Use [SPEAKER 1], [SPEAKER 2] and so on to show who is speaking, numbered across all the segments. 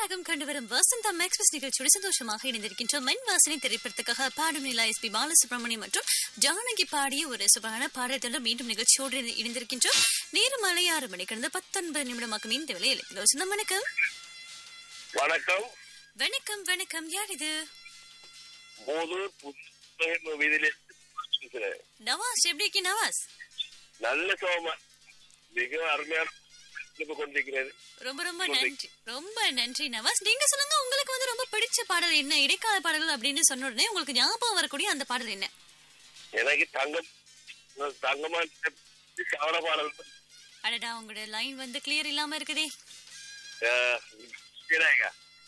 [SPEAKER 1] ராகம் கண்டு வரும் வசந்தம் எக்ஸ்பிரஸ் நிகழ்ச்சியோடு சந்தோஷமாக இணைந்திருக்கின்றோம் மென் வாசனை திரைப்படத்துக்காக பாடும் நிலா எஸ் பி பாலசுப்ரமணியம் மற்றும் ஜானகி பாடிய ஒரு சுபகான பாடத்தொடர் மீண்டும் நிகழ்ச்சியோடு இணை- இணைந்திருக்கின்றோம் நேரம் மாலை ஆறு மணி கடந்த பத்தொன்பது நிமிடமாக்கும் இந்த வேலையில் வசந்தம் வணக்கம்
[SPEAKER 2] வணக்கம்
[SPEAKER 1] வணக்கம் வணக்கம் யார் இது
[SPEAKER 2] மூதூர் புத்தக வீதியில பேசுறேன்.
[SPEAKER 1] நவாஸ் எப்படி இருக்கீங்க நவாஸ்
[SPEAKER 2] நல்ல சோமா மிக அருமையான அனுப்பி கொண்டிருக்கிறது
[SPEAKER 1] ரொம்ப ரொம்ப நன்றி ரொம்ப நன்றி நவாஸ் நீங்க சொல்லுங்க உங்களுக்கு வந்து ரொம்ப பிடிச்ச பாடல் என்ன இடைக்கால பாடல்கள் அப்படின்னு சொன்ன உடனே உங்களுக்கு ஞாபகம் வரக்கூடிய அந்த பாடல் என்ன
[SPEAKER 2] எனக்கு தங்கம் தங்கமா கவன பாடல்
[SPEAKER 1] அடடா உங்களோட லைன் வந்து கிளியர் இல்லாம இருக்குதே
[SPEAKER 2] அஹ், விநாயக.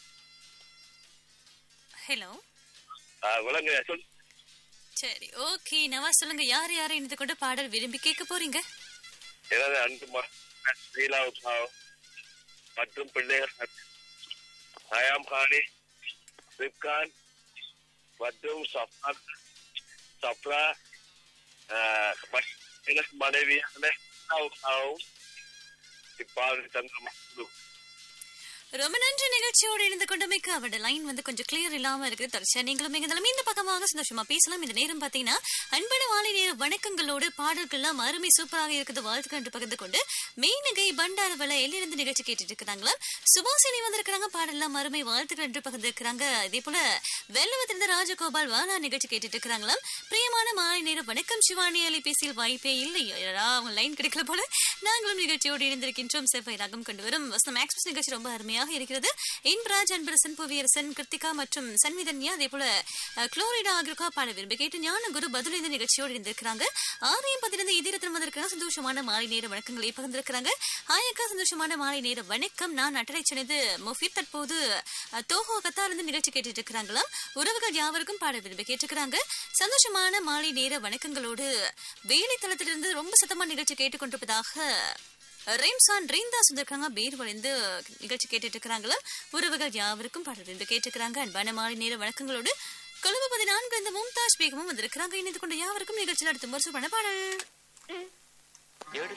[SPEAKER 1] ஹலோ
[SPEAKER 2] அஹ், விளங்கு சொல்
[SPEAKER 1] சரி ஓகே நவாஸ் சொல்லுங்க யார் யாரை இணைந்து கொண்டு பாடல் விரும்பி கேட்க போறீங்க
[SPEAKER 2] எனது அன்பு மகன் ஸ்ரீலாவுக்காகவும் மற்றும் பிள்ளைகள் ஹயாம் கானி ரிப்கான் மற்றும் சஃபான் சப்ரா அஹ், ம- எனக்கு மனைவியான ஸ்ரீலாவுக்காகவும் இப்பாடல் தந்த மக்களும்
[SPEAKER 1] ரொம்ப நன்றி நிகழ்ச்சியோடு இணைந்து கொண்டமைக்கு அவரோட லைன் வந்து கொஞ்சம் கிளியர் இல்லாம இருக்குது தொடர்ச்சியா நீங்களும் எங்க இருந்தாலும் இந்த பக்கமாக சந்தோஷமா பேசலாம் இந்த நேரம் பாத்தீங்கன்னா அன்பான வாழை நேர வணக்கங்களோடு பாடல்கள்லாம் அருமை சூப்பராக இருக்குது வாழ்த்துக்கள் என்று பகிர்ந்து கொண்டு மெய்நகை பண்டாரவள எல்லிருந்து நிகழ்ச்சி கேட்டுட்டு இருக்கிறாங்களா சுபாசினி வந்திருக்கிறாங்க பாடலாம் அருமை வாழ்த்துக்கள் என்று பகிர்ந்து இருக்கிறாங்க இதே போல வெள்ளவத்திலிருந்து ராஜகோபால் வானா நிகழ்ச்சி கேட்டுட்டு இருக்கிறாங்களாம் பிரியமான மாலை நேரம் வணக்கம் சிவானி அலைபேசியில் வாய்ப்பே இல்லை அடடா, அவங்க லைன் கிடைக்கல போல நாங்களும் நிகழ்ச்சியோடு இணைந்திருக்கின்றோம் செவ்வாய் ராகம் கொண்டு வரும் வசனம் எக்ஸ்பிரஸ் நிகழ்ச்சி ரொம்ப அருமையாக இருக்கிறது இன்பராஜ் அன்பரசன் புவியரசன் கிருத்திகா மற்றும் சன்விதன்யா அதே போல அஹ், குளோரிடா ஆகியோருக்கா பாட விரும்பி கேட்டு ஞான குரு பதில் இந்த நிகழ்ச்சியோடு இருந்திருக்கிறாங்க ஆரையும் பதிலிருந்து இதீரத்திரம் வந்திருக்கிறாங்க சந்தோஷமான மாலை நேர வணக்கங்களை பகிர்ந்திருக்கிறாங்க ஹாய் அக்கா சந்தோஷமான மாலை நேர வணக்கம் நான் நட்டரை சென்னைது முஃபீத் தற்போது அஹ், தோஹோ கத்தாரிலிருந்து நிகழ்ச்சி கேட்டுட்டு இருக்கிறாங்களாம் உறவுகள் யாவருக்கும் பாட விரும்பி கேட்டுக்கிறாங்க சந்தோஷமான மாலை நேர வணக்கங்களோடு வேலை தளத்திலிருந்து ரொம்ப சத்தமா நிகழ்ச்சி கேட்டுக்கொண்டிருப்பதாக ரெம்சான் ரீந்தா சுந்தர்காங்க பேர் வளைந்து நிகழ்ச்சி கேட்டுட்டு இருக்கிறாங்களா உறவுகள் யாவருக்கும் பாட விரும்பி கேட்டுக்கிறாங்க அன்பான மாலை நேர வணக்கங்களோடு கொழும்பு பதினான்கு இந்த மும்தாஜ் பேகமும் வந்திருக்கிறாங்க இணைந்து கொண்ட யாவருக்கும் நிகழ்ச்சியில் அடுத்த வருஷம் பாடல்